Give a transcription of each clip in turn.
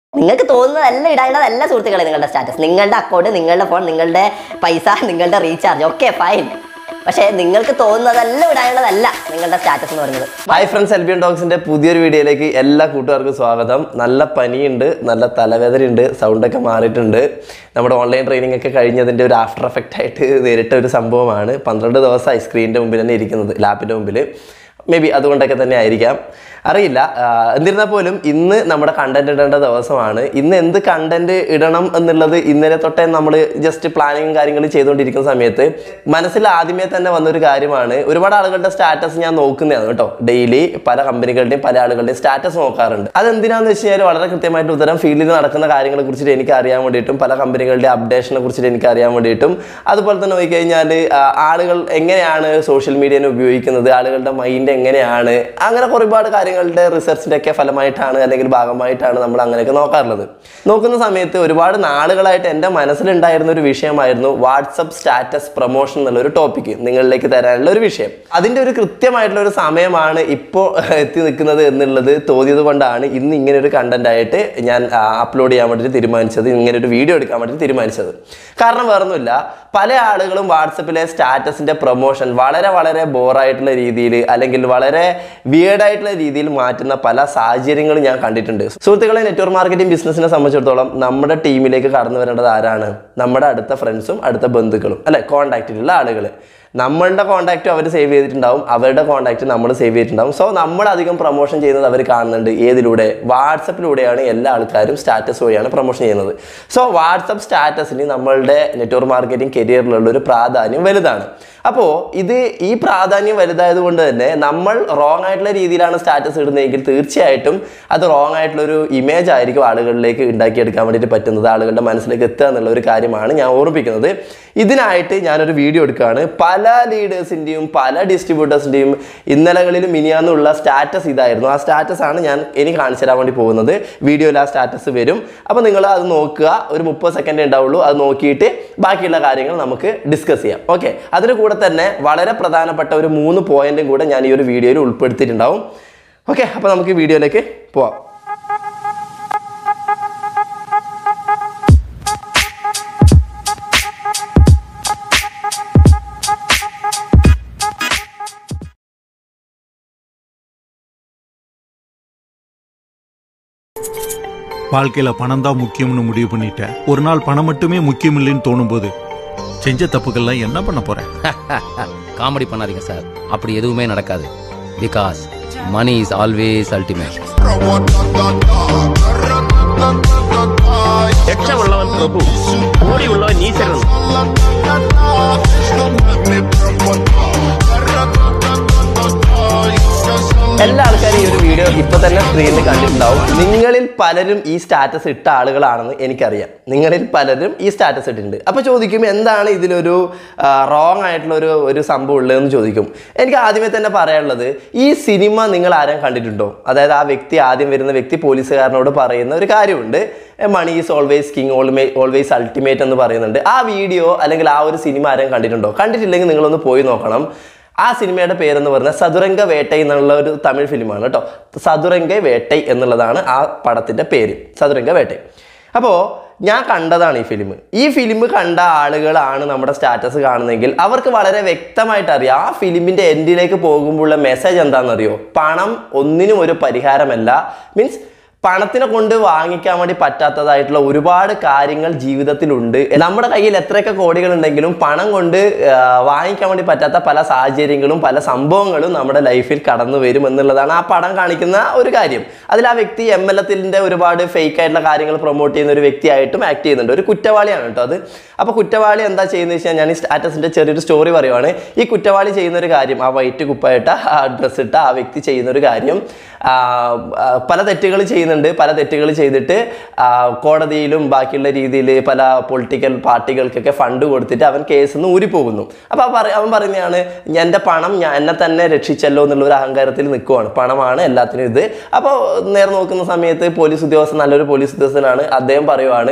നിങ്ങൾക്ക് തോന്നുന്നതല്ല ഇടേണ്ടതല്ല സുഹൃത്തുക്കളെ നിങ്ങളുടെ സ്റ്റാറ്റസ് നിങ്ങളുടെ അക്കൗണ്ട് നിങ്ങളുടെ ഫോൺ നിങ്ങളുടെ പൈസ നിങ്ങളുടെ റീചാർജ് ഒക്കെ ഫൈൻ പക്ഷേ നിങ്ങൾക്ക് തോന്നുന്നതല്ല ഇടേണ്ടതല്ല നിങ്ങളുടെ സ്റ്റാറ്റസ് എന്ന് പറയുന്നത് ഹായ് ഫ്രണ്ട്സ് എൽബിയൻ ഡോഗ്സിന്റെ പുതിയൊരു വീഡിയോയിലേക്ക് എല്ലാ കൂട്ടുകാർക്കും സ്വാഗതം നല്ല പനിയുണ്ട് നല്ല തലവേദനയുണ്ട് സൗണ്ടൊക്കെ മാറിയിട്ടുണ്ട് നമ്മുടെ ഓൺലൈൻ ട്രെയിനിങ് ഒക്കെ കഴിഞ്ഞതിൻ്റെ ഒരു ആഫ്റ്റർ എഫക്റ്റ് ആയിട്ട് നേരിട്ട ഒരു സംഭവമാണ് പന്ത്രണ്ട് ദിവസമായി സ്ക്രീനിൻ്റെ മുമ്പിൽ തന്നെ ഇരിക്കുന്നത് ലാപ്പിൻ്റെ മുമ്പിൽ മേ ബി അതുകൊണ്ടൊക്കെ തന്നെ ആയിരിക്കാം അറിയില്ല ആഹ് എന്നിരുന്നാൽ പോലും ഇന്ന് നമ്മുടെ കണ്ടന്റ് ഇടേണ്ട ദിവസമാണ് ഇന്ന് എന്ത് കണ്ടന്റ് ഇടണം എന്നുള്ളത് ഇന്നലെ തൊട്ടേ നമ്മൾ ജസ്റ്റ് പ്ലാനിങ് കാര്യങ്ങൾ ചെയ്തുകൊണ്ടിരിക്കുന്ന സമയത്ത് മനസ്സിൽ ആദ്യമേ തന്നെ വന്നൊരു കാര്യമാണ് ഒരുപാട് ആളുകളുടെ സ്റ്റാറ്റസ് ഞാൻ നോക്കുന്നതാണ് കേട്ടോ ഡെയിലി പല കമ്പനികളുടെയും പല ആളുകളുടെയും സ്റ്റാറ്റസ് നോക്കാറുണ്ട് അതെന്തിനാന്ന് വെച്ച് കഴിഞ്ഞാൽ വളരെ കൃത്യമായിട്ട് ഉത്തരം ഫീൽഡിൽ നടക്കുന്ന കാര്യങ്ങളെ കുറിച്ചിട്ട് എനിക്ക് അറിയാൻ വേണ്ടിയിട്ടും പല കമ്പനികളുടെ അപ്ഡേഷനെ കുറിച്ചിട്ട് എനിക്ക് അറിയാൻ വേണ്ടിയിട്ടും അതുപോലെ തന്നെ നോക്കിക്കഴിഞ്ഞാൽ ആളുകൾ എങ്ങനെയാണ് സോഷ്യൽ മീഡിയനെ ഉപയോഗിക്കുന്നത് ആളുകളുടെ മൈൻഡ് എങ്ങനെയാണ് അങ്ങനെ ഒരുപാട് കാര്യങ്ങളുടെ റിസർച്ചിൻ്റെ ഒക്കെ ഫലമായിട്ടാണ് അല്ലെങ്കിൽ ഭാഗമായിട്ടാണ് നമ്മൾ അങ്ങനെയൊക്കെ നോക്കാറുള്ളത് നോക്കുന്ന സമയത്ത് ഒരുപാട് നാളുകളായിട്ട് എൻ്റെ മനസ്സിലുണ്ടായിരുന്ന ഒരു വിഷയമായിരുന്നു വാട്സപ്പ് സ്റ്റാറ്റസ് പ്രൊമോഷൻ എന്നുള്ള ഒരു ടോപ്പിക്ക് നിങ്ങളിലേക്ക് തരാനുള്ള ഒരു വിഷയം അതിൻ്റെ ഒരു കൃത്യമായിട്ടുള്ള ഒരു സമയമാണ് ഇപ്പോൾ എത്തി നിൽക്കുന്നത് എന്നുള്ളത് തോന്നിയത് കൊണ്ടാണ് ഇന്ന് ഇങ്ങനെ ഒരു കണ്ടന്റ് ആയിട്ട് ഞാൻ അപ്ലോഡ് ചെയ്യാൻ വേണ്ടിയിട്ട് തീരുമാനിച്ചത് ഇങ്ങനെ ഒരു വീഡിയോ എടുക്കാൻ വേണ്ടി തീരുമാനിച്ചത് കാരണം വേറൊന്നുമില്ല പല ആളുകളും വാട്സപ്പിലെ സ്റ്റാറ്റസിന്റെ പ്രൊമോഷൻ വളരെ വളരെ ബോറായിട്ടുള്ള രീതിയിൽ അല്ലെങ്കിൽ വളരെ വിയേഡായിട്ടുള്ള രീതിയിൽ മാറ്റുന്ന പല സാഹചര്യങ്ങളും ഞാൻ കണ്ടിട്ടുണ്ട് സുഹൃത്തുക്കളെ നെറ്റ്വർക്ക് മാർക്കറ്റിംഗ് ബിസിനസിനെ സംബന്ധിച്ചിടത്തോളം നമ്മുടെ ടീമിലേക്ക് കടന്നു വരേണ്ടത് ആരാണ് നമ്മുടെ അടുത്ത ഫ്രണ്ട്സും അടുത്ത ബന്ധുക്കളും അല്ലെ കോണ്ടാക്റ്റിലുള്ള ആളുകൾ നമ്മളുടെ കോൺടാക്റ്റും അവർ സേവ് ചെയ്തിട്ടുണ്ടാവും അവരുടെ കോൺടാക്റ്റ് നമ്മൾ സേവ് ചെയ്തിട്ടുണ്ടാവും സോ നമ്മൾ അധികം പ്രൊമോഷൻ ചെയ്യുന്നത് അവർ കാണുന്നുണ്ട് ഏതിലൂടെ വാട്സപ്പിലൂടെയാണ് എല്ലാ ആൾക്കാരും സ്റ്റാറ്റസ് വഴിയാണ് പ്രൊമോഷൻ ചെയ്യുന്നത് സോ വാട്സപ്പ് സ്റ്റാറ്റസിന് നമ്മളുടെ നെറ്റ്വർക്ക് മാർക്കറ്റിംഗ് കരിയറിലുള്ള ഒരു പ്രാധാന്യം വലുതാണ് അപ്പോൾ ഇത് ഈ പ്രാധാന്യം വലുതായത് കൊണ്ട് തന്നെ നമ്മൾ റോങ് ആയിട്ടുള്ള രീതിയിലാണ് സ്റ്റാറ്റസ് ഇടുന്നതെങ്കിൽ തീർച്ചയായിട്ടും അത് റോങ് ആയിട്ടുള്ള ഒരു ഇമേജ് ആയിരിക്കും ആളുകളിലേക്ക് ഉണ്ടാക്കിയെടുക്കാൻ വേണ്ടിയിട്ട് പറ്റുന്നത് ആളുകളുടെ മനസ്സിലേക്ക് എത്തുക എന്നുള്ള ഒരു കാര്യമാണ് ഞാൻ ഓർമ്മിപ്പിക്കുന്നത് ഇതിനായിട്ട് ഞാനൊരു വീഡിയോ എടുക്കുകയാണ് പല ലീഡേഴ്സിൻ്റെയും പല ഡിസ്ട്രിബ്യൂട്ടേഴ്സിൻ്റെയും ഇന്നലകളിലും മിനിയാന്നുള്ള സ്റ്റാറ്റസ് ഇതായിരുന്നു ആ സ്റ്റാറ്റസ് ആണ് ഞാൻ ഇനി കാണിച്ചു തരാൻ വേണ്ടി പോകുന്നത് വീഡിയോയിൽ ആ സ്റ്റാറ്റസ് വരും അപ്പോൾ നിങ്ങൾ അത് നോക്കുക ഒരു മുപ്പത് സെക്കൻഡ് ഉണ്ടാവുള്ളൂ അത് നോക്കിയിട്ട് ബാക്കിയുള്ള കാര്യങ്ങൾ നമുക്ക് ഡിസ്കസ് ചെയ്യാം ഓക്കെ അതിന് കൂടെ തന്നെ വളരെ പ്രധാനപ്പെട്ട ഒരു മൂന്ന് പോയിന്റും കൂടെ ഞാൻ ഈ ഒരു വീഡിയോയിൽ ഉൾപ്പെടുത്തിയിട്ടുണ്ടാവും ഓക്കെ അപ്പോൾ നമുക്ക് വീഡിയോയിലേക്ക് പോവാം வாழ்க்கையில பணம் தான் முக்கியம்னு முடிவு பண்ணிட்டேன் ஒரு நாள் பணம் மட்டுமே முக்கியம் இல்லைன்னு தோணும் போது செஞ்ச தப்புக்கெல்லாம் என்ன பண்ண போறேன் காமெடி பண்ணாதீங்க சார் அப்படி எதுவுமே நடக்காது because money is always ultimate രക്ഷമുള്ളവൻ പ്രഭു കൂടിയുള്ളവൻ ഈശ്വരൻ എല്ലാ ആൾക്കാരും ഈ ഒരു വീഡിയോ ഇപ്പൊ തന്നെ സ്ക്രീനിൽ കണ്ടിട്ടുണ്ടാവും നിങ്ങളിൽ പലരും ഈ സ്റ്റാറ്റസ് ഇട്ട ആളുകളാണെന്ന് എനിക്കറിയാം നിങ്ങളിൽ പലരും ഈ സ്റ്റാറ്റസ് ഇട്ടിട്ടുണ്ട് അപ്പൊ ചോദിക്കും എന്താണ് ഇതിലൊരു റോങ് ആയിട്ടുള്ള ഒരു ഒരു സംഭവം ഉള്ളതെന്ന് ചോദിക്കും എനിക്ക് ആദ്യമേ തന്നെ പറയാനുള്ളത് ഈ സിനിമ നിങ്ങൾ ആരും കണ്ടിട്ടുണ്ടോ അതായത് ആ വ്യക്തി ആദ്യം വരുന്ന വ്യക്തി പോലീസുകാരനോട് പറയുന്ന ഒരു കാര്യമുണ്ട് മണി ഈസ് ഓൾവേസ് കിങ് ഓൾമേ ഓൾവേസ് അൾട്ടിമേറ്റ് എന്ന് പറയുന്നുണ്ട് ആ വീഡിയോ അല്ലെങ്കിൽ ആ ഒരു സിനിമ ആരും കണ്ടിട്ടുണ്ടോ കണ്ടിട്ടില്ലെങ്കിൽ നിങ്ങളൊന്ന് പോയി നോക്കണം ആ സിനിമയുടെ പേരെന്ന് പറഞ്ഞാൽ സതുരംഗ വേട്ടൈ എന്നുള്ള ഒരു തമിഴ് ഫിലിമാണ് കേട്ടോ സതുരംഗ വേട്ടൈ എന്നുള്ളതാണ് ആ പടത്തിൻ്റെ പേര് സതുരംഗ വേട്ടൈ അപ്പോൾ ഞാൻ കണ്ടതാണ് ഈ ഫിലിം ഈ ഫിലിം കണ്ട ആളുകളാണ് നമ്മുടെ സ്റ്റാറ്റസ് കാണുന്നതെങ്കിൽ അവർക്ക് വളരെ വ്യക്തമായിട്ട് അറിയാം ആ ഫിലിമിൻ്റെ എൻഡിലേക്ക് പോകുമ്പോഴുള്ള മെസ്സേജ് എന്താണെന്നറിയോ പണം ഒന്നിനും ഒരു പരിഹാരമല്ല മീൻസ് പണത്തിനെ കൊണ്ട് വാങ്ങിക്കാൻ വേണ്ടി പറ്റാത്തതായിട്ടുള്ള ഒരുപാട് കാര്യങ്ങൾ ജീവിതത്തിലുണ്ട് നമ്മുടെ കയ്യിൽ എത്രയൊക്കെ കോടികൾ ഉണ്ടെങ്കിലും പണം കൊണ്ട് ആ, വാങ്ങിക്കാൻ വേണ്ടി പറ്റാത്ത പല സാഹചര്യങ്ങളും പല സംഭവങ്ങളും നമ്മുടെ ലൈഫിൽ കടന്നു വരും എന്നുള്ളതാണ് ആ പടം കാണിക്കുന്ന ഒരു കാര്യം അതിൽ ആ വ്യക്തി എം എൽ എത്തിൻ്റെ ഒരുപാട് ഫേക്ക് ആയിട്ടുള്ള കാര്യങ്ങൾ പ്രൊമോട്ട് ചെയ്യുന്ന ഒരു വ്യക്തിയായിട്ടും ആക്ട് ചെയ്യുന്നുണ്ട് ഒരു കുറ്റവാളിയാണ് കേട്ടോ അത് അപ്പോൾ കുറ്റവാളി എന്താ ചെയ്യുന്നത് വെച്ചാൽ ഞാൻ ഈ സ്റ്റാറ്റസിൻ്റെ ചെറിയൊരു സ്റ്റോറി പറയുവാണ് ഈ കുറ്റവാളി ചെയ്യുന്ന ഒരു കാര്യം ആ വൈറ്റ് കുപ്പായിട്ട ആ ഡ്രസ്സ് ഇട്ട ആ വ്യക്തി ചെയ്യുന്ന ഒരു കാര്യം ആ, ആ, പല തെറ്റുകൾ ചെയ്യുന്നുണ്ട് പല തെറ്റുകൾ ചെയ്തിട്ട് ആ, കോടതിയിലും ബാക്കിയുള്ള രീതിയിൽ പല പൊളിറ്റിക്കൽ പാർട്ടികൾക്കൊക്കെ ഫണ്ട് കൊടുത്തിട്ട് അവൻ കേസിൽ നിന്ന് ഊരിപ്പോകുന്നു അപ്പോൾ അവൻ പറയുന്നതാണ് എൻ്റെ പണം ഞാൻ എന്നെ തന്നെ രക്ഷിച്ചല്ലോ എന്നുള്ള ഒരു അഹങ്കാരത്തിൽ നിൽക്കുവാണ് പണമാണ് എല്ലാത്തിനും ഇത് അപ്പോൾ നേരെ നോക്കുന്ന സമയത്ത് പോലീസ് ഉദ്യോഗസ്ഥൻ നല്ലൊരു പോലീസ് ഉദ്യോഗസ്ഥനാണ് അദ്ദേഹം പറയുവാണ്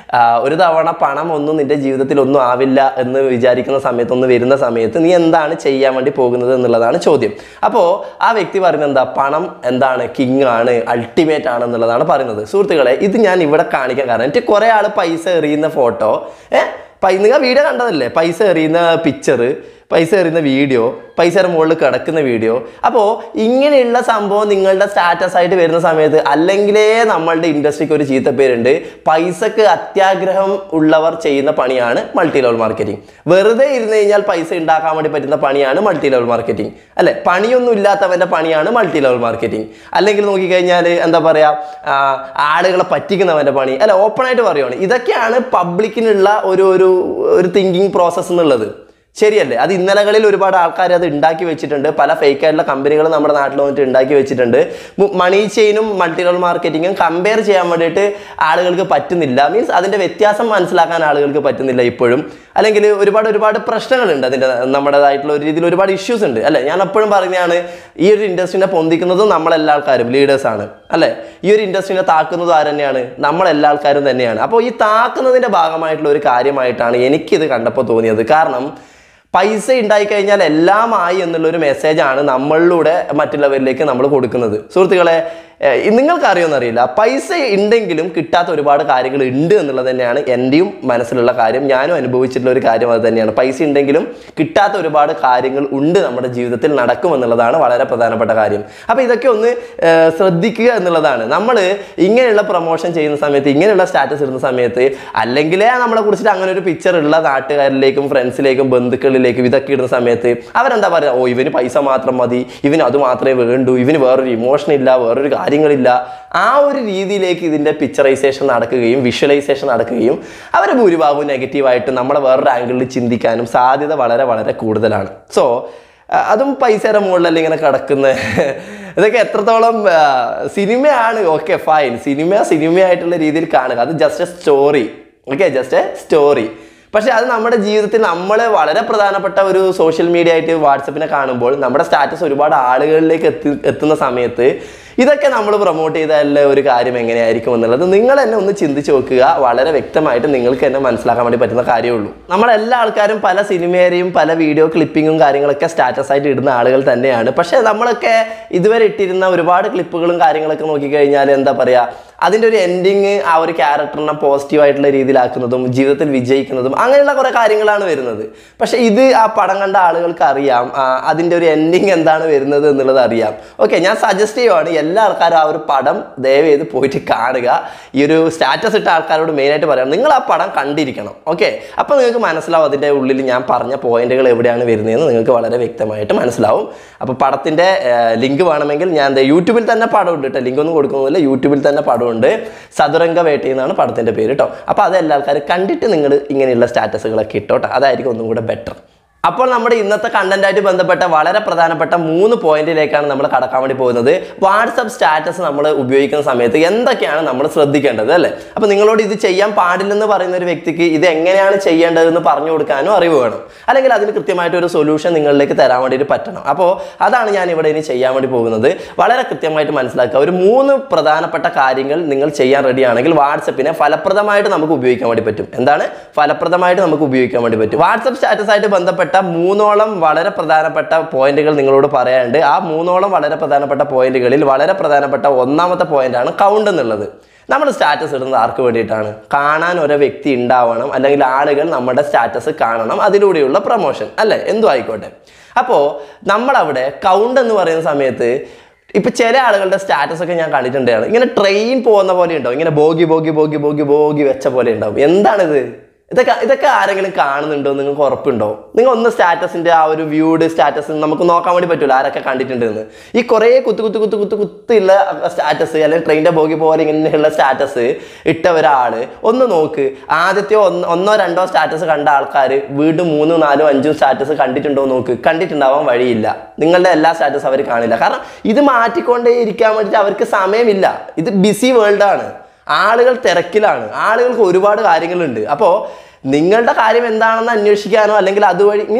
ആ, ഒരു തവണ പണം ഒന്നും നിന്റെ ജീവിതത്തിൽ ഒന്നും ആവില്ല എന്ന് വിചാരിക്കുന്ന സമയത്ത് ഒന്ന് വരുന്ന സമയത്ത് നീ എന്താണ് ചെയ്യാൻ വേണ്ടി പോകുന്നത് എന്നുള്ളതാണ് ചോദ്യം അപ്പോൾ ആ വ്യക്തി പറയുന്നത് എന്താ പണം എന്താണ് കിങ് ആണ് അൾട്ടിമേറ്റ് ആണ് എന്നുള്ളതാണ് പറയുന്നത് സുഹൃത്തുക്കളെ ഇത് ഞാൻ ഇവിടെ കാണിക്കാൻ കാരണം എനിക്ക് കുറേ ആൾ പൈസ എറിയുന്ന ഫോട്ടോ ഏഹ് പൈ നിങ്ങൾ വീഡിയോ കണ്ടതല്ലേ പൈസ എറിയുന്ന പിക്ചർ പൈസ എറിയുന്ന വീഡിയോ പൈസയുടെ മുകളിൽ കിടക്കുന്ന വീഡിയോ അപ്പോൾ ഇങ്ങനെയുള്ള സംഭവം നിങ്ങളുടെ സ്റ്റാറ്റസ് ആയിട്ട് വരുന്ന സമയത്ത് അല്ലെങ്കിലേ നമ്മളുടെ ഇൻഡസ്ട്രിക്ക് ഒരു ചീത്ത പേരുണ്ട് പൈസക്ക് അത്യാഗ്രഹം ഉള്ളവർ ചെയ്യുന്ന പണിയാണ് മൾട്ടി ലെവൽ മാർക്കറ്റിംഗ് വെറുതെ ഇരുന്ന് കഴിഞ്ഞാൽ പൈസ ഉണ്ടാക്കാൻ വേണ്ടി പറ്റുന്ന പണിയാണ് മൾട്ടി ലെവൽ മാർക്കറ്റിംഗ് അല്ലെ പണിയൊന്നും ഇല്ലാത്തവന്റെ പണിയാണ് മൾട്ടി ലെവൽ മാർക്കറ്റിംഗ് അല്ലെങ്കിൽ നോക്കിക്കഴിഞ്ഞാൽ എന്താ പറയുക ആളുകളെ പറ്റിക്കുന്നവന്റെ പണി അല്ല ഓപ്പൺ ആയിട്ട് പറയുവാണ് ഇതൊക്കെയാണ് പബ്ലിക്കിനുള്ള ഒരു ഒരു ഒരു തിങ്കിങ് പ്രോസസ്സ് എന്നുള്ളത് ശരിയല്ലേ അത് ഇന്നലകളിൽ ഒരുപാട് ആൾക്കാർ അത് ഉണ്ടാക്കി വെച്ചിട്ടുണ്ട് പല ഫേക്ക് ആയിട്ടുള്ള കമ്പനികൾ നമ്മുടെ നാട്ടിൽ വന്നിട്ട് ഉണ്ടാക്കി വെച്ചിട്ടുണ്ട് മു- മണി ചെയിനും മൾട്ടി ലെവൽ മാർക്കറ്റിങ്ങും കമ്പയർ ചെയ്യാൻ വേണ്ടിയിട്ട് ആളുകൾക്ക് പറ്റുന്നില്ല മീൻസ് അതിൻ്റെ വ്യത്യാസം മനസ്സിലാക്കാൻ ആളുകൾക്ക് പറ്റുന്നില്ല ഇപ്പോഴും അല്ലെങ്കിൽ ഒരുപാട് ഒരുപാട് പ്രശ്നങ്ങളുണ്ട് അതിൻ്റെ നമ്മുടേതായിട്ടുള്ള ഒരു രീതിയിൽ ഒരുപാട് ഇഷ്യൂസ് ഉണ്ട് അല്ലേ ഞാൻ എപ്പോഴും പറയുന്നതാണ് ഈ ഒരു ഇൻഡസ്ട്രീനെ പൊന്തിക്കുന്നതും നമ്മളെല്ലാ ആൾക്കാരും ലീഡേഴ്സാണ് അല്ലേ ഈ ഒരു ഇൻഡസ്ട്രീനെ താക്കുന്നതും ആര് തന്നെയാണ് നമ്മളെല്ലാ ആൾക്കാരും തന്നെയാണ് അപ്പോൾ ഈ താക്കുന്നതിൻ്റെ ഭാഗമായിട്ടുള്ള ഒരു കാര്യമായിട്ടാണ് എനിക്കിത് കണ്ടപ്പോൾ തോന്നിയത് കാരണം പൈസ ഉണ്ടായി കഴിഞ്ഞാൽ എല്ലാം ആയി എന്നുള്ളൊരു മെസ്സേജാണ് നമ്മളിലൂടെ മറ്റുള്ളവരിലേക്ക് നമ്മൾ കൊടുക്കുന്നത് സുഹൃത്തുക്കളെ ഏഹ് നിങ്ങൾക്ക് അറിയുമെന്നറിയില്ല പൈസ ഉണ്ടെങ്കിലും കിട്ടാത്ത ഒരുപാട് കാര്യങ്ങൾ ഉണ്ട് എന്നുള്ളത് തന്നെയാണ് എൻ്റെയും മനസ്സിലുള്ള കാര്യം ഞാനും അനുഭവിച്ചിട്ടുള്ള ഒരു കാര്യം അത് തന്നെയാണ് പൈസ ഉണ്ടെങ്കിലും കിട്ടാത്ത ഒരുപാട് കാര്യങ്ങൾ ഉണ്ട് നമ്മുടെ ജീവിതത്തിൽ നടക്കും എന്നുള്ളതാണ് വളരെ പ്രധാനപ്പെട്ട കാര്യം അപ്പോൾ ഇതൊക്കെ ഒന്ന് ഏഹ് ശ്രദ്ധിക്കുക എന്നുള്ളതാണ് നമ്മൾ ഇങ്ങനെയുള്ള പ്രൊമോഷൻ ചെയ്യുന്ന സമയത്ത് ഇങ്ങനെയുള്ള സ്റ്റാറ്റസ് ഇടുന്ന സമയത്ത് അല്ലെങ്കിലേ നമ്മളെ കുറിച്ചിട്ട് അങ്ങനെ ഒരു പിക്ചർ ഉള്ള നാട്ടുകാരിലേക്കും ഫ്രണ്ട്സിലേക്കും ബന്ധുക്കളിലേക്കും ഇതൊക്കെ ഇടുന്ന സമയത്ത് അവരെന്താ പറയുക ഓ ഇവന് പൈസ മാത്രം മതി ഇവന് അത് മാത്രമേ വേണ്ടൂ ഇവന് വേറൊരു ഇമോഷൻ ഇല്ല വേറൊരു കാര്യങ്ങളില്ല ആ ഒരു രീതിയിലേക്ക് ഇതിൻ്റെ പിക്ചറൈസേഷൻ നടക്കുകയും വിഷ്വലൈസേഷൻ നടക്കുകയും അവർ ഭൂരിഭാഗവും നെഗറ്റീവായിട്ട് നമ്മളെ വേറൊരു ആംഗിളിൽ ചിന്തിക്കാനും സാധ്യത വളരെ വളരെ കൂടുതലാണ് സോ അതും പൈസയുടെ മുകളിലല്ല ഇങ്ങനെ കിടക്കുന്ന ഇതൊക്കെ എത്രത്തോളം ആ, സിനിമയാണ് ഓക്കെ ഫൈൻ സിനിമ സിനിമയായിട്ടുള്ള രീതിയിൽ കാണുക അത് just a story okay just a story പക്ഷെ അത് നമ്മുടെ ജീവിതത്തിൽ നമ്മൾ വളരെ പ്രധാനപ്പെട്ട ഒരു സോഷ്യൽ മീഡിയ ആയിട്ട് വാട്സപ്പിനെ കാണുമ്പോൾ നമ്മുടെ സ്റ്റാറ്റസ് ഒരുപാട് ആളുകളിലേക്ക് എത്തി എത്തുന്ന സമയത്ത് ഇതൊക്കെ നമ്മൾ പ്രൊമോട്ട് ചെയ്താലുള്ള ഒരു കാര്യം എങ്ങനെയായിരിക്കും എന്നുള്ളത് നിങ്ങൾ തന്നെ ഒന്ന് ചിന്തിച്ച് നോക്കുക വളരെ വ്യക്തമായിട്ട് നിങ്ങൾക്ക് തന്നെ മനസ്സിലാക്കാൻ വേണ്ടി പറ്റുന്ന കാര്യമുള്ളൂ നമ്മളെല്ലാ ആൾക്കാരും പല സിനിമയെയും പല വീഡിയോ ക്ലിപ്പിങ്ങും കാര്യങ്ങളൊക്കെ സ്റ്റാറ്റസ് ആയിട്ട് ഇടുന്ന ആളുകൾ തന്നെയാണ് പക്ഷേ നമ്മളൊക്കെ ഇതുവരെ ഇട്ടിരുന്ന ഒരുപാട് ക്ലിപ്പുകളും കാര്യങ്ങളൊക്കെ നോക്കിക്കഴിഞ്ഞാൽ എന്താ പറയുക അതിൻ്റെ ഒരു എൻഡിങ് ആ ഒരു ക്യാരക്ടറിനെ പോസിറ്റീവായിട്ടുള്ള രീതിയിലാക്കുന്നതും ജീവിതത്തിൽ വിജയിക്കുന്നതും അങ്ങനെയുള്ള കുറേ കാര്യങ്ങളാണ് വരുന്നത് പക്ഷേ ഇത് ആ പടം കണ്ട ആളുകൾക്ക് അറിയാം ആ, അതിൻ്റെ ഒരു എൻഡിങ് എന്താണ് വരുന്നത് എന്നുള്ളത് അറിയാം ഓക്കെ ഞാൻ സജസ്റ്റ് ചെയ്യുവാണ് എല്ലാ ആൾക്കാരും ആ ഒരു പടം ദയവ് ചെയ്ത് പോയിട്ട് കാണുക ഈ ഒരു സ്റ്റാറ്റസ് ഇട്ട ആൾക്കാരോട് മെയിനായിട്ട് പറയാം നിങ്ങൾ ആ പടം കണ്ടിരിക്കണം ഓക്കെ അപ്പോൾ നിങ്ങൾക്ക് മനസ്സിലാവും അതിൻ്റെ ഉള്ളിൽ ഞാൻ പറഞ്ഞ പോയിന്റുകൾ എവിടെയാണ് വരുന്നതെന്ന് നിങ്ങൾക്ക് വളരെ വ്യക്തമായിട്ട് മനസ്സിലാവും അപ്പോൾ പടത്തിൻ്റെ ലിങ്ക് വേണമെങ്കിൽ ഞാൻ ദേ യൂട്യൂബിൽ തന്നെ പടം ഉണ്ട് കേട്ടോ ലിങ്ക് ഒന്നും കൊടുക്കുന്നില്ല യൂട്യൂബിൽ തന്നെ പടമുണ്ട് സതുരംഗ വേട്ട എന്നാണ് പടത്തിൻ്റെ പേര് കേട്ടോ അപ്പോൾ അത് എല്ലാ ആൾക്കാരും കണ്ടിട്ട് നിങ്ങൾ ഇങ്ങനെയുള്ള സ്റ്റാറ്റസുകളൊക്കെ ഇട്ടോട്ടെ അതായിരിക്കും ഒന്നും കൂടെ ബെറ്റർ അപ്പോൾ നമ്മുടെ ഇന്നത്തെ കണ്ടന്റായിട്ട് ബന്ധപ്പെട്ട വളരെ പ്രധാനപ്പെട്ട മൂന്ന് പോയിന്റിലേക്കാണ് നമ്മൾ കടക്കാൻ വേണ്ടി പോകുന്നത് വാട്സപ്പ് സ്റ്റാറ്റസ് നമ്മൾ ഉപയോഗിക്കുന്ന സമയത്ത് എന്തൊക്കെയാണ് നമ്മൾ ശ്രദ്ധിക്കേണ്ടത് അല്ലേ അപ്പോൾ നിങ്ങളോട് ഇത് ചെയ്യാൻ പാടില്ലെന്ന് പറയുന്ന ഒരു വ്യക്തിക്ക് ഇത് എങ്ങനെയാണ് ചെയ്യേണ്ടതെന്ന് പറഞ്ഞു കൊടുക്കാനും അറിവ് വേണം അല്ലെങ്കിൽ അതിന് കൃത്യമായിട്ട് ഒരു സൊല്യൂഷൻ നിങ്ങളിലേക്ക് തരാൻ വേണ്ടിയിട്ട് പറ്റണം അപ്പോൾ അതാണ് ഞാൻ ഇവിടെ ഇനി ചെയ്യാൻ വേണ്ടി പോകുന്നത് വളരെ കൃത്യമായിട്ട് മനസ്സിലാക്കുക ഒരു മൂന്ന് പ്രധാനപ്പെട്ട കാര്യങ്ങൾ നിങ്ങൾ ചെയ്യാൻ റെഡിയാണെങ്കിൽ വാട്സപ്പിനെ ഫലപ്രദമായിട്ട് നമുക്ക് ഉപയോഗിക്കാൻ വേണ്ടി പറ്റും എന്താണ് ഫലപ്രദമായിട്ട് നമുക്ക് ഉപയോഗിക്കാൻ വേണ്ടി പറ്റും വാട്സപ്പ് സ്റ്റാറ്റസ് ആയിട്ട് ബന്ധപ്പെട്ട മൂന്നോളം വളരെ പ്രധാനപ്പെട്ട പോയിന്റുകൾ നിങ്ങളോട് പറയാനുണ്ട് ആ മൂന്നോളം വളരെ പ്രധാനപ്പെട്ട പോയിന്റുകളിൽ വളരെ പ്രധാനപ്പെട്ട ഒന്നാമത്തെ പോയിന്റാണ് കൗണ്ട് എന്നുള്ളത് നമ്മൾ സ്റ്റാറ്റസ് ഇടുന്നത് ആർക്ക് വേണ്ടിയിട്ടാണ് കാണാൻ ഒരു വ്യക്തി ഉണ്ടാവണം അല്ലെങ്കിൽ ആളുകൾ നമ്മുടെ സ്റ്റാറ്റസ് കാണണം അതിലൂടെയുള്ള പ്രൊമോഷൻ അല്ലേ എന്തും ആയിക്കോട്ടെ അപ്പോൾ നമ്മളവിടെ കൗണ്ട് എന്ന് പറയുന്ന സമയത്ത് ഇപ്പൊ ചില ആളുകളുടെ സ്റ്റാറ്റസ് ഒക്കെ ഞാൻ കണ്ടിട്ടുണ്ടാണ് ഇങ്ങനെ ട്രെയിൻ പോകുന്ന പോലെ ഉണ്ടാവും ഇങ്ങനെ bogie bogie bogie bogie bogie വെച്ച പോലെ ഉണ്ടാവും എന്താണിത് ഇതൊക്കെ ഇതൊക്കെ ആരെങ്കിലും കാണുന്നുണ്ടോ നിങ്ങൾക്ക് ഉറപ്പുണ്ടോ നിങ്ങൾ ഒന്ന് സ്റ്റാറ്റസിന്റെ ആ ഒരു വ്യൂഡ് സ്റ്റാറ്റസ് നമുക്ക് നോക്കാൻ വേണ്ടി പറ്റൂല ആരൊക്കെ കണ്ടിട്ടുണ്ടെന്ന് ഈ കുറേ കുത്തു കുത്തു കുത്തു കുത്തു കുത്തുള്ള സ്റ്റാറ്റസ് അല്ലെങ്കിൽ ട്രെയിനിന്റെ ബോഗി പോലെ ഇങ്ങനെയുള്ള സ്റ്റാറ്റസ് ഇട്ട ഒരാള് ഒന്ന് നോക്ക് ആദ്യത്തെ ഒന്ന് ഒന്നോ രണ്ടോ സ്റ്റാറ്റസ് കണ്ട ആൾക്കാർ വീണ്ടും മൂന്നും നാലും അഞ്ചും സ്റ്റാറ്റസ് കണ്ടിട്ടുണ്ടോ എന്ന് നോക്ക് കണ്ടിട്ടുണ്ടാവാൻ വഴിയില്ല നിങ്ങളുടെ എല്ലാ സ്റ്റാറ്റസ് അവർ കാണില്ല കാരണം ഇത് മാറ്റിക്കൊണ്ടേ ഇരിക്കാൻ വേണ്ടിയിട്ട് അവർക്ക് സമയമില്ല ഇത് ബിസി വേൾഡാണ് ആളുകൾ തിരക്കിലാണ് ആളുകൾക്ക് ഒരുപാട് കാര്യങ്ങളുണ്ട് അപ്പോൾ നിങ്ങളുടെ കാര്യം എന്താണെന്ന് അന്വേഷിക്കാനോ അല്ലെങ്കിൽ അതുവഴി മീൻസ്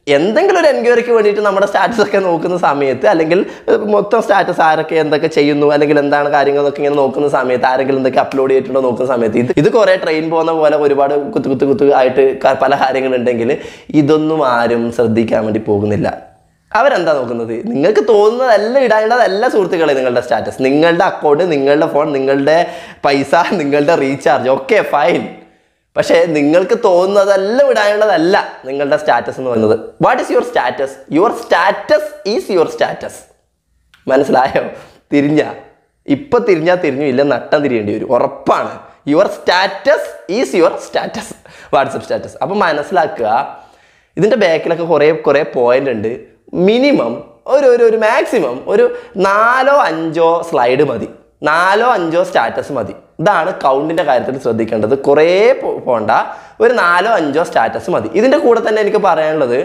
എന്തെങ്കിലും ഒരു എൻക്വയറിക്ക് വേണ്ടിയിട്ട് നമ്മുടെ സ്റ്റാറ്റസ് ഒക്കെ നോക്കുന്ന സമയത്ത് അല്ലെങ്കിൽ ഏർ, മൊത്തം സ്റ്റാറ്റസ് ആരൊക്കെ എന്തൊക്കെ ചെയ്യുന്നു അല്ലെങ്കിൽ എന്താണ് കാര്യങ്ങൾ എന്നൊക്കെ ഇങ്ങനെ നോക്കുന്ന സമയത്ത് ആരെങ്കിലും എന്തൊക്കെ അപ്ലോഡ് ചെയ്തിട്ടുണ്ടോ നോക്കുന്ന സമയത്ത് ഇത് ഇത് കുറേ ട്രെയിൻ പോകുന്ന പോലെ ഒരുപാട് കുത്തു കുത്തു കുത്തു ആയിട്ട് ക- പല കാര്യങ്ങളുണ്ടെങ്കിൽ ഇതൊന്നും ആരും ശ്രദ്ധിക്കാൻ വേണ്ടി പോകുന്നില്ല അവരെന്താ നോക്കുന്നത് നിങ്ങൾക്ക് തോന്നുന്നതല്ല ഇടാനുള്ളതല്ല സുഹൃത്തുക്കളെ നിങ്ങളുടെ സ്റ്റാറ്റസ് നിങ്ങളുടെ അക്കൗണ്ട് നിങ്ങളുടെ ഫോൺ നിങ്ങളുടെ പൈസ നിങ്ങളുടെ റീചാർജ് ഓക്കെ ഫൈൻ പക്ഷേ നിങ്ങൾക്ക് തോന്നുന്നതല്ല ഇടാനുള്ളതല്ല നിങ്ങളുടെ സ്റ്റാറ്റസ് എന്ന് പറയുന്നത് what is your status your status is your status മനസ്സിലായോ തിരിഞ്ഞ ഇപ്പൊ തിരിഞ്ഞാൽ തിരിഞ്ഞു ഇല്ല നട്ടം തിരിയേണ്ടി വരും ഉറപ്പാണ് your status is your status WhatsApp status അപ്പം മനസ്സിലാക്കുക ഇതിൻ്റെ ബാക്കിലൊക്കെ കുറേ കുറേ പോയിന്റ് ഉണ്ട് മിനിമം ഒരു ഒരു ഒരു മാക്സിമം ഒരു നാലോ അഞ്ചോ സ്ലൈഡ് മതി നാലോ അഞ്ചോ സ്റ്റാറ്റസ് മതി ഇതാണ് കൗണ്ടിൻ്റെ കാര്യത്തിൽ ശ്രദ്ധിക്കേണ്ടത് കുറേ പോ- പോണ്ട ഒരു നാലോ അഞ്ചോ സ്റ്റാറ്റസ് മതി ഇതിൻ്റെ കൂടെ തന്നെ എനിക്ക് പറയാനുള്ളത്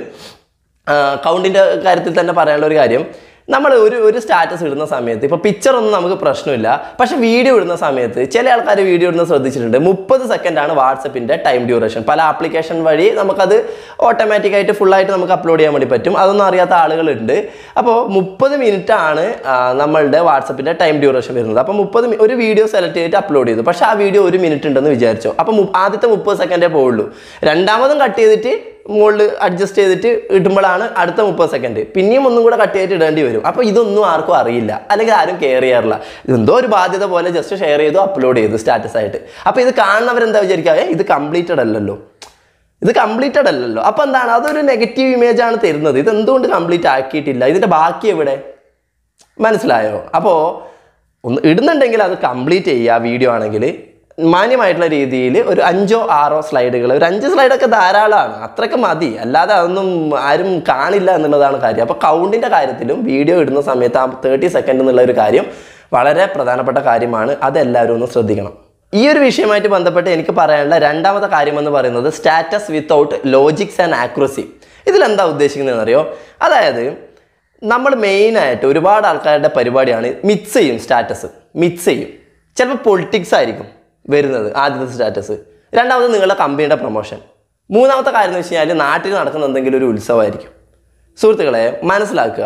കൗണ്ടിൻ്റെ കാര്യത്തിൽ തന്നെ പറയാനുള്ള ഒരു കാര്യം നമ്മൾ ഒരു ഒരു സ്റ്റാറ്റസ് ഇടുന്ന സമയത്ത് ഇപ്പോൾ പിക്ചർ ഒന്നും നമുക്ക് പ്രശ്നമില്ല പക്ഷെ വീഡിയോ ഇടുന്ന സമയത്ത് ചില ആൾക്കാർ വീഡിയോ ഇടുന്ന ശ്രദ്ധിച്ചിട്ടുണ്ട് മുപ്പത് സെക്കൻഡാണ് വാട്സപ്പിൻ്റെ ടൈം ഡ്യൂറേഷൻ പല ആപ്ലിക്കേഷൻ വഴി നമുക്കത് ഓട്ടോമാറ്റിക്കായിട്ട് ഫുള്ളായിട്ട് നമുക്ക് അപ്ലോഡ് ചെയ്യാൻ വേണ്ടി പറ്റും അതൊന്നും അറിയാത്ത ആളുകളുണ്ട് അപ്പോൾ മുപ്പത് മിനിറ്റ് ആണ് ആ, നമ്മളുടെ വാട്സപ്പിൻ്റെ ടൈം ഡ്യൂറേഷൻ വരുന്നത് അപ്പോൾ മുപ്പത് ഒരു വീഡിയോ സെലക്ട് ചെയ്തിട്ട് അപ്ലോഡ് ചെയ്തു പക്ഷേ ആ വീഡിയോ ഒരു മിനിറ്റ് ഉണ്ടെന്ന് വിചാരിച്ചോ അപ്പോൾ മു- ആദ്യത്തെ മുപ്പത് സെക്കൻഡേ പോവുള്ളൂ രണ്ടാമതും കട്ട് ചെയ്തിട്ട് മുകളിൽ അഡ്ജസ്റ്റ് ചെയ്തിട്ട് ഇടുമ്പോഴാണ് അടുത്ത മുപ്പത് സെക്കൻഡ് പിന്നെയും ഒന്നും കൂടെ കട്ട് ചെയ്തിട്ട് ഇടേണ്ടി വരും അപ്പോൾ ഇതൊന്നും ആർക്കും അറിയില്ല അല്ലെങ്കിൽ ആരും കെയർ ചെയ്യാറില്ല എന്തോ ഒരു ബാധ്യത പോലെ ജസ്റ്റ് ഷെയർ ചെയ്തു അപ്ലോഡ് ചെയ്തു സ്റ്റാറ്റസ് ആയിട്ട് അപ്പോൾ ഇത് കാണുന്നവരെന്താ വിചാരിക്കുക "ഏ, ഇത് കംപ്ലീറ്റഡ് അല്ലല്ലോ ഇത് കംപ്ലീറ്റഡ് അല്ലല്ലോ അപ്പോൾ എന്താണ് അതൊരു നെഗറ്റീവ് ഇമേജ് ആണ് തരുന്നത് ഇത് എന്തുകൊണ്ട് കംപ്ലീറ്റ് ആക്കിയിട്ടില്ല ഇതിൻ്റെ ബാക്കി എവിടെ മനസ്സിലായോ അപ്പോൾ ഒന്ന് ഇടുന്നുണ്ടെങ്കിൽ അത് കംപ്ലീറ്റ് ചെയ്യുക വീഡിയോ ആണെങ്കിൽ മാന്യമായിട്ടുള്ള രീതിയിൽ ഒരു അഞ്ചോ ആറോ സ്ലൈഡുകൾ ഒരു അഞ്ച് സ്ലൈഡൊക്കെ ധാരാളമാണ് അത്രയൊക്കെ മതി അല്ലാതെ അതൊന്നും ആരും കാണില്ല എന്നുള്ളതാണ് കാര്യം അപ്പോൾ കൗണ്ടിൻ്റെ കാര്യത്തിലും വീഡിയോ ഇടുന്ന സമയത്ത് ആ തേർട്ടി സെക്കൻഡ് എന്നുള്ള ഒരു കാര്യം വളരെ പ്രധാനപ്പെട്ട കാര്യമാണ് അതെല്ലാവരും ഒന്ന് ശ്രദ്ധിക്കണം ഈ ഒരു വിഷയമായിട്ട് ബന്ധപ്പെട്ട് എനിക്ക് പറയാനുള്ള രണ്ടാമത്തെ കാര്യം എന്ന് പറയുന്നത് status without logics and accuracy ഇതിലെന്താ ഉദ്ദേശിക്കുന്നതെന്ന് അറിയോ അതായത് നമ്മൾ മെയിനായിട്ട് ഒരുപാട് ആൾക്കാരുടെ പരിപാടിയാണ് മിക്സ് ചെയ്യും സ്റ്റാറ്റസ് മിക്സ് ചെയ്യും ചിലപ്പോൾ പൊളിറ്റിക്സ് ആയിരിക്കും വരുന്നത് ആദ്യത്തെ സ്റ്റാറ്റസ് രണ്ടാമത് നിങ്ങളുടെ കമ്പനിയുടെ പ്രൊമോഷൻ മൂന്നാമത്തെ കാര്യം എന്ന് വെച്ച് കഴിഞ്ഞാൽ നാട്ടിൽ നടക്കുന്ന എന്തെങ്കിലും ഒരു ഉത്സവമായിരിക്കും സുഹൃത്തുക്കളെ മനസ്സിലാക്കുക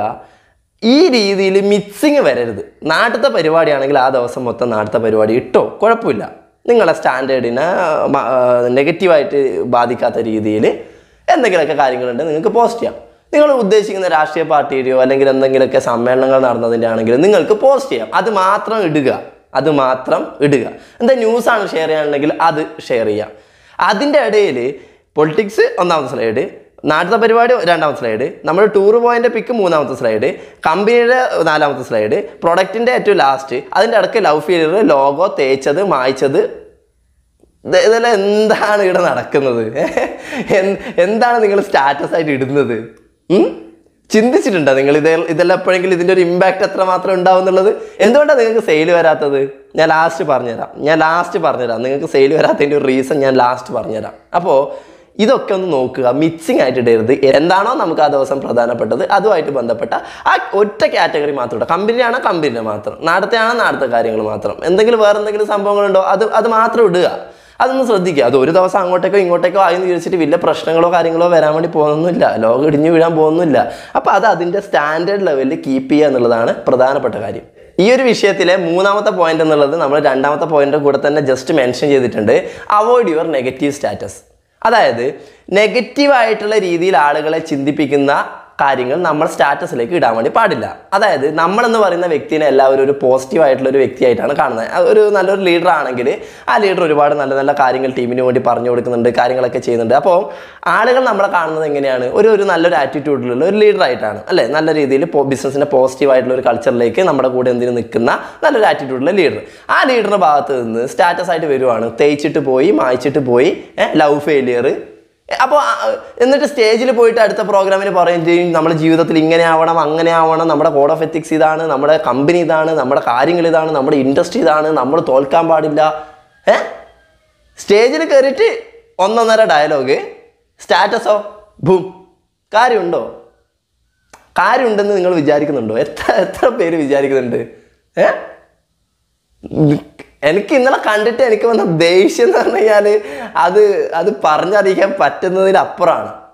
ഈ രീതിയിൽ മിക്സിങ് വരരുത് നാട്ടിലത്തെ പരിപാടിയാണെങ്കിൽ ആ ദിവസം മൊത്തം നാട്ടിലത്തെ പരിപാടി ഇട്ടോ കുഴപ്പമില്ല നിങ്ങളുടെ സ്റ്റാൻഡേർഡിനെ നെഗറ്റീവായിട്ട് ബാധിക്കാത്ത രീതിയിൽ എന്തെങ്കിലുമൊക്കെ കാര്യങ്ങളുണ്ട് നിങ്ങൾക്ക് പോസ്റ്റ് ചെയ്യാം നിങ്ങൾ ഉദ്ദേശിക്കുന്ന രാഷ്ട്രീയ പാർട്ടിയുടെയോ അല്ലെങ്കിൽ എന്തെങ്കിലുമൊക്കെ സമ്മേളനങ്ങൾ നടന്നതിൻ്റെ ആണെങ്കിലും നിങ്ങൾക്ക് പോസ്റ്റ് ചെയ്യാം അത് മാത്രം ഇടുക അത് മാത്രം ഇടുക എന്താ ന്യൂസാണ് ഷെയർ ചെയ്യാനുണ്ടെങ്കിൽ അത് ഷെയർ ചെയ്യാം അതിൻ്റെ ഇടയിൽ പൊളിറ്റിക്സ് ഒന്നാമത്തെ സ്ലൈഡ് നാട്ടിലത്തെ പരിപാടി രണ്ടാമത്തെ സ്ലൈഡ് നമ്മൾ ടൂർ പോയിൻ്റെ പിക്ക് മൂന്നാമത്തെ സ്ലൈഡ് കമ്പനിയുടെ നാലാമത്തെ സ്ലൈഡ് പ്രൊഡക്റ്റിൻ്റെ ഏറ്റവും ലാസ്റ്റ് അതിൻ്റെ ഇടയ്ക്ക് ലവ് ഫീലിയർ ലോഗോ തേച്ചത് മായ്ച്ചത് ഇത് ഇതെല്ലാം എന്താണ് ഇവിടെ നടക്കുന്നത് എന്ത്- എന്താണ് നിങ്ങൾ സ്റ്റാറ്റസ് ആയിട്ട് ഇടുന്നത് ഉം? ചിന്തിച്ചിട്ടുണ്ടോ നിങ്ങൾ ഇത് ഇതെല്ലാം എപ്പോഴെങ്കിലും ഇതിൻ്റെ ഒരു ഇമ്പാക്റ്റ് എത്രമാത്രം ഉണ്ടാവും എന്നുള്ളത് എന്തുകൊണ്ടാണ് നിങ്ങൾക്ക് സെയിൽ വരാത്തത് ഞാൻ ലാസ്റ്റ് പറഞ്ഞുതരാം ഞാൻ ലാസ്റ്റ് പറഞ്ഞുതരാം നിങ്ങൾക്ക് സെയിൽ വരാത്തതിൻ്റെ ഒരു റീസൺ ഞാൻ ലാസ്റ്റ് പറഞ്ഞുതരാം അപ്പോൾ ഇതൊക്കെ ഒന്ന് നോക്കുക മിക്സിംഗ് ആയിട്ട് ഇടരുത് എന്താണോ നമുക്ക് ആ ദിവസം പ്രധാനപ്പെട്ടത് അതുമായിട്ട് ബന്ധപ്പെട്ട ആ ഒറ്റ കാറ്റഗറി മാത്രം ഇടുക കമ്പനിയാണോ കമ്പനിയുടെ മാത്രം നാടത്തെയാണോ നാടത്തെ കാര്യങ്ങൾ മാത്രം എന്തെങ്കിലും വേറെ എന്തെങ്കിലും സംഭവങ്ങളുണ്ടോ അത് അത് മാത്രം ഇടുക അതൊന്ന് ശ്രദ്ധിക്കുക അത് ഒരു ദിവസം അങ്ങോട്ടേക്കോ ഇങ്ങോട്ടേക്കോ ആയി എന്ന് വിചാരിച്ചിട്ട് വലിയ പ്രശ്നങ്ങളോ കാര്യങ്ങളോ വരാൻ വേണ്ടി പോകുന്നില്ല ലോകം ഇടിഞ്ഞു വീഴാൻ പോകുന്നില്ല അപ്പോൾ അത് അതിൻ്റെ സ്റ്റാൻഡേർഡ് ലെവലിൽ കീപ്പ് ചെയ്യുക എന്നുള്ളതാണ് പ്രധാനപ്പെട്ട കാര്യം ഈ ഒരു വിഷയത്തിലെ മൂന്നാമത്തെ പോയിന്റ് എന്നുള്ളത് നമ്മൾ രണ്ടാമത്തെ പോയിന്റ് കൂടെ തന്നെ ജസ്റ്റ് മെൻഷൻ ചെയ്തിട്ടുണ്ട് അവോയ്ഡ് യുവർ നെഗറ്റീവ് സ്റ്റാറ്റസ് അതായത് നെഗറ്റീവായിട്ടുള്ള രീതിയിൽ ആളുകളെ ചിന്തിപ്പിക്കുന്ന കാര്യങ്ങൾ നമ്മൾ സ്റ്റാറ്റസിലേക്ക് ഇടാൻ വേണ്ടി പാടില്ല അതായത് നമ്മളെന്ന് പറയുന്ന വ്യക്തിനെ എല്ലാവരും ഒരു പോസിറ്റീവ് ആയിട്ടുള്ള ഒരു വ്യക്തിയായിട്ടാണ് കാണുന്നത് അത് ഒരു നല്ലൊരു ലീഡർ ആണെങ്കിൽ ആ ലീഡർ ഒരുപാട് നല്ല നല്ല കാര്യങ്ങൾ ടീമിന് വേണ്ടി പറഞ്ഞു കൊടുക്കുന്നുണ്ട് കാര്യങ്ങളൊക്കെ ചെയ്യുന്നുണ്ട് അപ്പോൾ ആളുകൾ നമ്മളെ കാണുന്നത് എങ്ങനെയാണ് ഒരു ഒരു നല്ലൊരു ആറ്റിറ്റ്യൂഡിലുള്ള ഒരു ലീഡർ ആയിട്ടാണ് അല്ലേ നല്ല രീതിയിൽ ബിസിനസ്സിൻ്റെ പോസിറ്റീവ് ആയിട്ടുള്ള ഒരു കൾച്ചറിലേക്ക് നമ്മുടെ കൂടെ എന്തിനു നിൽക്കുന്ന നല്ലൊരു ആറ്റിറ്റ്യൂഡിലുള്ള ലീഡർ ആ ലീഡറിൻ്റെ ഭാഗത്ത് നിന്ന് സ്റ്റാറ്റസ് ആയിട്ട് വരുവാണ് തേച്ചിട്ട് പോയി മായ്ച്ചിട്ട് പോയി ലവ് ഫെയിലിയർ അപ്പോൾ എന്നിട്ട് സ്റ്റേജിൽ പോയിട്ട് അടുത്ത പ്രോഗ്രാമിന് പറയും ചെയ്യും നമ്മുടെ ജീവിതത്തിൽ ഇങ്ങനെ ആവണം അങ്ങനെ ആവണം നമ്മുടെ കോഡ് ഓഫ് എത്തിക്സ് ഇതാണ് നമ്മുടെ കമ്പനി ഇതാണ് നമ്മുടെ കാര്യങ്ങൾ ഇതാണ് നമ്മുടെ ഇൻഡസ്ട്രി ഇതാണ് നമ്മൾ തോൽക്കാൻ പാടില്ല ഏ സ്റ്റേജിൽ കയറിയിട്ട് ഒന്നൊന്നര ഡയലോഗ് സ്റ്റാറ്റസോ ബൂം കാര്യമുണ്ടോ കാര്യമുണ്ടെന്ന് നിങ്ങൾ വിചാരിക്കുന്നുണ്ടോ എത്ര എത്ര പേര് വിചാരിക്കുന്നുണ്ട് ഏ എനിക്ക് ഇന്നലെ കണ്ടിട്ട് എനിക്ക് വന്ന ദേഷ്യം എന്ന് പറഞ്ഞു കഴിഞ്ഞാൽ അത് അത് പറഞ്ഞറിയിക്കാൻ പറ്റുന്നതിനപ്പുറമാണ്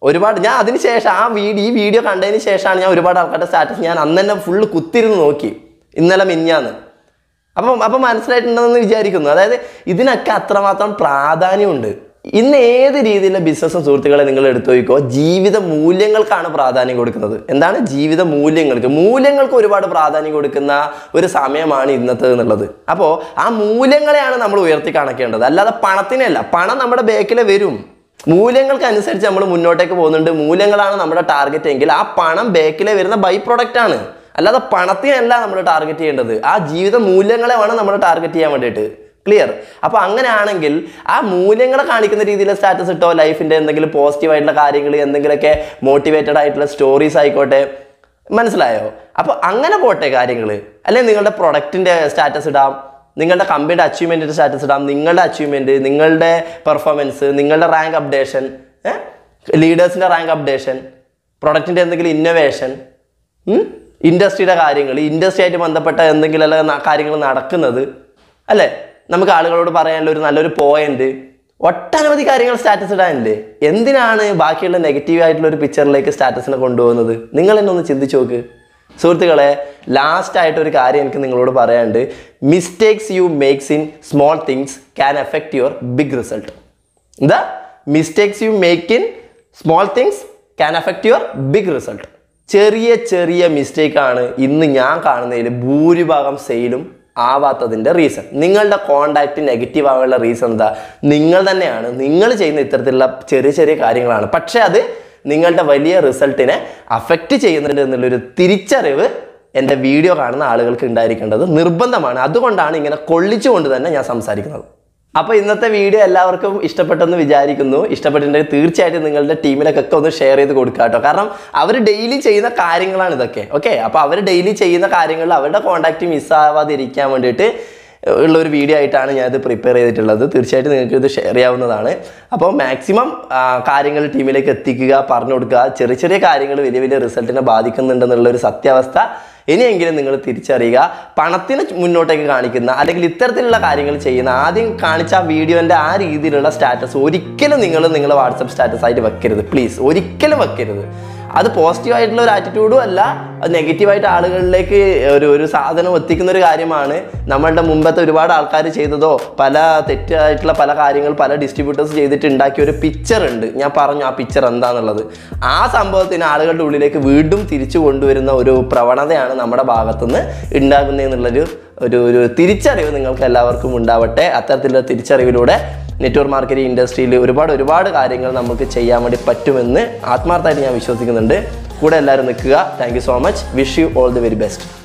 ഒരുപാട് ഞാൻ അതിന് ശേഷം ആ വീഡിയോ ഈ വീഡിയോ കണ്ടതിന് ശേഷമാണ് ഞാൻ ഒരുപാട് ആൾക്കാരുടെ സ്റ്റാറ്റസ് ഞാൻ അന്ന് തന്നെ ഫുള്ള് കുത്തിരുന്ന് നോക്കി ഇന്നലെ മിഞ്ഞാന്ന് അപ്പം അപ്പം മനസ്സിലായിട്ടുണ്ടെന്ന് വിചാരിക്കുന്നു അതായത് ഇതിനൊക്കെ അത്രമാത്രം പ്രാധാന്യമുണ്ട് ഇന്ന് ഏത് രീതിയിലെ ബിസിനസ്സും സുഹൃത്തുക്കളെ നിങ്ങൾ എടുത്തു നോക്കിക്കോ ജീവിത മൂല്യങ്ങൾക്കാണ് പ്രാധാന്യം കൊടുക്കുന്നത് എന്താണ് ജീവിത മൂല്യങ്ങൾക്ക് മൂല്യങ്ങൾക്ക് ഒരുപാട് പ്രാധാന്യം കൊടുക്കുന്ന ഒരു സമയമാണ് ഇന്നത്തെ എന്നുള്ളത് അപ്പോൾ ആ മൂല്യങ്ങളെയാണ് നമ്മൾ ഉയർത്തി കാണിക്കേണ്ടത് അല്ലാതെ പണത്തിനല്ല പണം നമ്മുടെ ബേക്കിലെ വരും മൂല്യങ്ങൾക്ക് അനുസരിച്ച് നമ്മൾ മുന്നോട്ടേക്ക് പോകുന്നുണ്ട് മൂല്യങ്ങളാണ് നമ്മുടെ ടാർഗറ്റ് എങ്കിൽ ആ പണം ബേക്കിലെ വരുന്ന ബൈ പ്രൊഡക്റ്റ് ആണ് അല്ലാതെ പണത്തിനല്ല നമ്മൾ ടാർഗറ്റ് ചെയ്യേണ്ടത് ആ ജീവിത മൂല്യങ്ങളെ വേണം നമ്മൾ ടാർഗറ്റ് ചെയ്യാൻ വേണ്ടിയിട്ട് ക്ലിയർ അപ്പോൾ അങ്ങനെയാണെങ്കിൽ ആ മൂല്യങ്ങളെ കാണിക്കുന്ന രീതിയിൽ സ്റ്റാറ്റസ് ഇട്ടോ ലൈഫിൻ്റെ എന്തെങ്കിലും പോസിറ്റീവ് ആയിട്ടുള്ള കാര്യങ്ങൾ എന്തെങ്കിലുമൊക്കെ മോട്ടിവേറ്റഡ് ആയിട്ടുള്ള സ്റ്റോറീസ് ആയിക്കോട്ടെ മനസ്സിലായോ അപ്പോൾ അങ്ങനെ പോട്ടെ കാര്യങ്ങൾ അല്ലെങ്കിൽ നിങ്ങളുടെ പ്രൊഡക്റ്റിൻ്റെ സ്റ്റാറ്റസ് ഇടാം നിങ്ങളുടെ കമ്പനിയുടെ അച്ചീവ്മെൻറ്റിൻ്റെ സ്റ്റാറ്റസ് ഇടാം നിങ്ങളുടെ അച്ചീവ്മെൻറ്റ് നിങ്ങളുടെ പെർഫോമൻസ് നിങ്ങളുടെ റാങ്ക് അപ്ഡേഷൻ ലീഡേഴ്സിൻ്റെ റാങ്ക് അപ്ഡേഷൻ പ്രൊഡക്റ്റിൻ്റെ എന്തെങ്കിലും ഇന്നോവേഷൻ ഇൻഡസ്ട്രിയുടെ കാര്യങ്ങൾ ഇൻഡസ്ട്രി ആയിട്ട് ബന്ധപ്പെട്ട എന്തെങ്കിലും കാര്യങ്ങൾ നടക്കുന്നത് അല്ലേ നമുക്ക് ആളുകളോട് പറയാനുള്ള ഒരു നല്ലൊരു പോയിന്റ് ഒട്ടനവധി കാര്യങ്ങൾ സ്റ്റാറ്റസ് ഇടാനില്ലേ എന്തിനാണ് ബാക്കിയുള്ള നെഗറ്റീവ് ആയിട്ടുള്ള ഒരു പിക്ചറിലേക്ക് സ്റ്റാറ്റസിനെ കൊണ്ടുപോകുന്നത് നിങ്ങൾ എന്നെ ഒന്ന് ചിന്തിച്ചു നോക്ക് സുഹൃത്തുക്കളെ ലാസ്റ്റ് ആയിട്ട് ഒരു കാര്യം എനിക്ക് നിങ്ങളോട് പറയാനുണ്ട് mistakes you makes in small things can effect your big result എന്താ mistakes you make in small things can effect your big result ചെറിയ ചെറിയ മിസ്റ്റേക്കാണ് ഇന്ന് ഞാൻ കാണുന്നതിൽ ഭൂരിഭാഗം സെയിലും ആവാത്തതിൻ്റെ റീസൺ നിങ്ങളുടെ കോണ്ടാക്റ്റ് നെഗറ്റീവ് ആവാനുള്ള റീസൺ എന്താ നിങ്ങൾ തന്നെയാണ് നിങ്ങൾ ചെയ്യുന്ന ഇത്തരത്തിലുള്ള ചെറിയ ചെറിയ കാര്യങ്ങളാണ് പക്ഷേ അത് നിങ്ങളുടെ വലിയ റിസൾട്ടിനെ അഫക്റ്റ് ചെയ്യുന്നുണ്ട് എന്നുള്ളൊരു തിരിച്ചറിവ് എൻ്റെ വീഡിയോ കാണുന്ന ആളുകൾക്ക് ഉണ്ടായിരിക്കേണ്ടത് നിർബന്ധമാണ് അതുകൊണ്ടാണ് ഇങ്ങനെ കൊള്ളിച്ചുകൊണ്ട് തന്നെ ഞാൻ സംസാരിക്കുന്നത് അപ്പോൾ ഇന്നത്തെ വീഡിയോ എല്ലാവർക്കും ഇഷ്ടപ്പെട്ടെന്ന് വിചാരിക്കുന്നു ഇഷ്ടപ്പെട്ടിട്ടുണ്ടെങ്കിൽ തീർച്ചയായിട്ടും നിങ്ങളുടെ ടീമിലൊക്കെ ഒന്ന് ഷെയർ ചെയ്ത് കൊടുക്കുക കേട്ടോ കാരണം അവർ ഡെയിലി ചെയ്യുന്ന കാര്യങ്ങളാണ് ഇതൊക്കെ ഓക്കെ അപ്പോൾ അവർ ഡെയിലി ചെയ്യുന്ന കാര്യങ്ങളിൽ അവരുടെ കോൺടാക്റ്റ് മിസ്സാവാതിരിക്കാൻ വേണ്ടിയിട്ട് ഉള്ള ഒരു വീഡിയോ ആയിട്ടാണ് ഞാനിത് പ്രിപ്പയർ ചെയ്തിട്ടുള്ളത് തീർച്ചയായിട്ടും നിങ്ങൾക്ക് ഇത് ഷെയർ ചെയ്യാവുന്നതാണ് അപ്പോൾ മാക്സിമം കാര്യങ്ങൾ ടീമിലേക്ക് എത്തിക്കുക പറഞ്ഞു കൊടുക്കുക ചെറിയ ചെറിയ കാര്യങ്ങൾ വലിയ വലിയ റിസൾട്ടിനെ ബാധിക്കുന്നുണ്ടെന്നുള്ള ഒരു സത്യാവസ്ഥ ഇനിയെങ്കിലും നിങ്ങൾ തിരിച്ചറിയുക പണത്തിന് മുന്നോട്ടേക്ക് കാണിക്കുന്ന അല്ലെങ്കിൽ ഇത്തരത്തിലുള്ള കാര്യങ്ങൾ ചെയ്യുന്ന ആദ്യം കാണിച്ച ആ വീഡിയോൻ്റെ ആ രീതിയിലുള്ള സ്റ്റാറ്റസ് ഒരിക്കലും നിങ്ങൾ നിങ്ങളുടെ വാട്സപ്പ് സ്റ്റാറ്റസ് ആയിട്ട് വെക്കരുത് പ്ലീസ് ഒരിക്കലും വെക്കരുത് അത് പോസിറ്റീവ് ആയിട്ടുള്ള ഒരു ആറ്റിറ്റ്യൂഡും അല്ല അത് നെഗറ്റീവായിട്ട് ആളുകളിലേക്ക് ഒരു ഒരു സാധനം എത്തിക്കുന്ന ഒരു കാര്യമാണ് നമ്മളുടെ മുമ്പത്തെ ഒരുപാട് ആൾക്കാർ ചെയ്തതോ പല തെറ്റായിട്ടുള്ള പല കാര്യങ്ങൾ പല ഡിസ്ട്രിബ്യൂട്ടേഴ്സ് ചെയ്തിട്ട് ഉണ്ടാക്കിയ ഒരു പിക്ചർ ഉണ്ട് ഞാൻ പറഞ്ഞു ആ പിക്ചർ എന്താണെന്നുള്ളത് ആ സംഭവത്തിന് ആളുകളുടെ ഉള്ളിലേക്ക് വീണ്ടും തിരിച്ചു കൊണ്ടുവരുന്ന ഒരു പ്രവണതയാണ് നമ്മുടെ ഭാഗത്തുനിന്ന് ഉണ്ടാകുന്നതെന്നുള്ളൊരു ഒരു ഒരു തിരിച്ചറിവ് നിങ്ങൾക്ക് എല്ലാവർക്കും ഉണ്ടാവട്ടെ അത്തരത്തിലുള്ള തിരിച്ചറിവിലൂടെ നെറ്റ്വർക്ക് മാർക്കറ്റിംഗ് ഇൻഡസ്ട്രിയിൽ ഒരുപാട് ഒരുപാട് കാര്യങ്ങൾ നമുക്ക് ചെയ്യാൻ വേണ്ടി പറ്റുമെന്ന് ആത്മാർത്ഥമായിട്ട് ഞാൻ വിശ്വസിക്കുന്നുണ്ട് കൂടെ എല്ലാവരും നിൽക്കുക thank you so much wish you all the very best